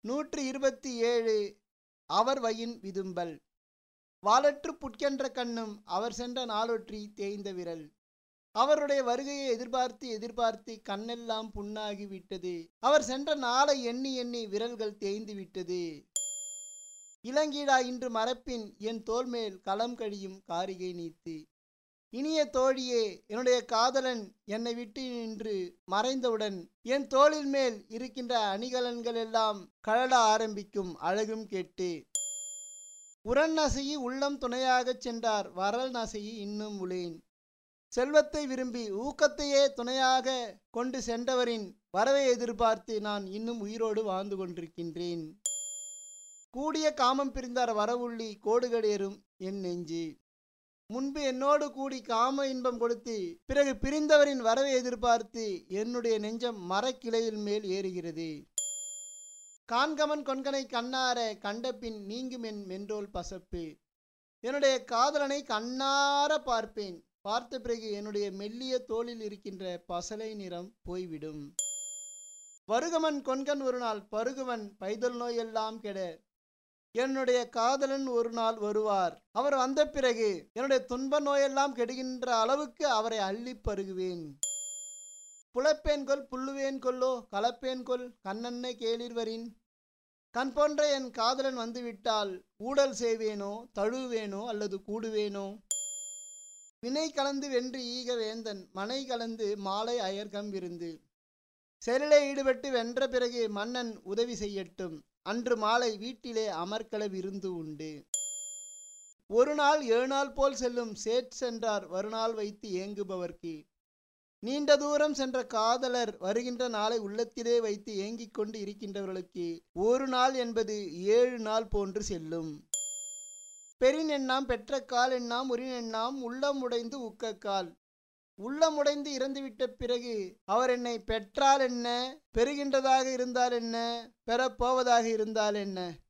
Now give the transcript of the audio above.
நூற்று இருபத்தி ஏழு அவர் வயின் விதும்பல் வாளற்று புட்கென்ற கண்ணும் அவர் சென்ற நாளொற்றி தேய்ந்த விரல் அவருடைய வருகையை எதிர்பார்த்து எதிர்பார்த்து கண்ணெல்லாம் புண்ணாகி விட்டது அவர் சென்ற நாளை எண்ணி எண்ணி விரல்கள் தேய்ந்து விட்டது இளங்கீடா இன்று மரப்பின் என் தோள் மேல் களம் கழியும் காரிகை நீத்து இனிய தோழியே என்னுடைய காதலன் என்னை விட்டு நின்று மறைந்தவுடன் என் தோளின் மேல் இருக்கின்ற அணிகலன்கள் எல்லாம் கழல ஆரம்பிக்கும் அழகும் கேட்டு உரன் நசையி உள்ளம் துணையாகச் சென்றார் வரல் நசையி இன்னும் உளேன் செல்வத்தை விரும்பி ஊக்கத்தையே துணையாக கொண்டு சென்றவரின் வரவை எதிர்பார்த்து நான் இன்னும் உயிரோடு வாழ்ந்து கொண்டிருக்கின்றேன் கூடிய காமம் பிரிந்தார் வரவுள்ளி கோடுகடேறும் என் நெஞ்சு முன்பு என்னோடு கூடி காம இன்பம் கொடுத்து பிறகு பிரிந்தவரின் வரவை எதிர்பார்த்து என்னுடைய நெஞ்சம் மரக்கிளையில் மேல் ஏறுகிறது காண்கமன் கொன்கனை கண்ணார கண்டபின் நீங்கும் என் மென்றோல் பசப்பு என்னுடைய காதலனை கண்ணார பார்ப்பேன் பார்த்த பிறகு என்னுடைய மெல்லிய தோளில் இருக்கின்ற பசலை நிறம் போய்விடும் வருகமன் கொன்கன் ஒரு நாள் பருகுவன் பைதல் நோயெல்லாம் கெட என்னுடைய காதலன் ஒரு நாள் வருவார் அவர் வந்த பிறகு என்னுடைய துன்ப நோயெல்லாம் கெடுகின்ற அளவுக்கு அவரை அள்ளி பருகுவேன் புலப்பேன் கொல் புல்லுவேன் கொல்லோ கலப்பேன் கொல் கண்ணன்னை கேளிர்வரின் கண் போன்ற என் காதலன் வந்துவிட்டால் ஊடல் செய்வேனோ தழுவேனோ அல்லது கூடுவேனோ வினை கலந்து வென்று ஈக வேந்தன் மனை கலந்து மாலை அயர்கம் விருந்து செயலிலே ஈடுபட்டு வென்ற பிறகு மன்னன் உதவி செய்யட்டும் அன்று மாலை வீட்டிலே அமர்க்கள விருந்து உண்டு ஒரு நாள் ஏழு நாள் போல் செல்லும் சேட் சென்றார் வருநாள் வைத்து ஏங்குபவர்க்கு நீண்ட தூரம் சென்ற காதலர் வருகின்ற நாளை உள்ளத்திலே வைத்து ஏங்கிக் கொண்டு இருக்கின்றவர்களுக்கு ஒரு நாள் என்பது ஏழு நாள் போன்று செல்லும் பெரின் எண்ணாம் பெற்ற கால் எண்ணாம் உரின் எண்ணாம் உள்ளம் உடைந்து உக்கக்கால் உள்ளம் உடைந்து இறந்துவிட்ட பிறகு அவர் என்னை பெற்றால் என்ன பெறுகின்றதாக இருந்தால் என்ன பெறப்போவதாக இருந்தால் என்ன